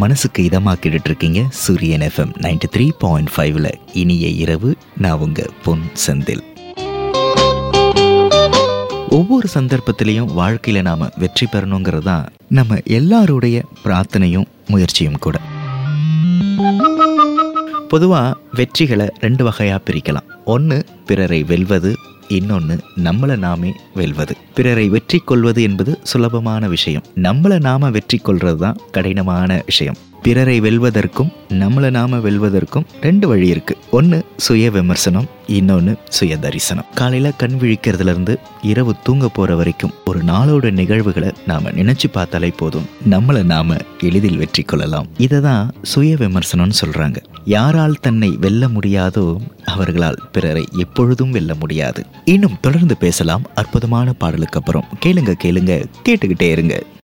மனசுக்கு இதமாக்கிட்டு இருக்கீங்க சூரியன் எஃப்எம் நைன்டி த்ரீ பாயிண்ட் ஃபைவ்ல இனிய இரவு நான் உங்க பொன் செந்தில் ஒவ்வொரு சந்தர்ப்பத்திலையும் வாழ்க்கையில நாம வெற்றி பெறணுங்கிறது தான் நம்ம எல்லாருடைய பிரார்த்தனையும் முயற்சியும் கூட பொதுவாக வெற்றிகளை ரெண்டு வகையாக பிரிக்கலாம் ஒன்று பிறரை வெல்வது இன்னொன்று நம்மளை நாமே வெல்வது பிறரை வெற்றி கொள்வது என்பது சுலபமான விஷயம் நம்மளை நாம வெற்றி கொள்வது தான் கடினமான விஷயம் பிறரை வெல்வதற்கும் நம்மளை நாம வெல்வதற்கும் ரெண்டு வழி இருக்கு ஒன்று சுய விமர்சனம் இன்னொன்று சுய தரிசனம் காலையில் கண் விழிக்கிறதுல இருந்து இரவு தூங்க போற வரைக்கும் ஒரு நாளோட நிகழ்வுகளை நாம நினைச்சு பார்த்தாலே போதும் நம்மளை நாம எளிதில் வெற்றி கொள்ளலாம் இதை தான் சுய விமர்சனம்னு சொல்றாங்க யாரால் தன்னை வெல்ல முடியாதோ அவர்களால் பிறரை எப்பொழுதும் வெல்ல முடியாது இன்னும் தொடர்ந்து பேசலாம் அற்புதமான பாடலுக்கு அப்புறம் கேளுங்க கேளுங்க கேட்டுக்கிட்டே இருங்க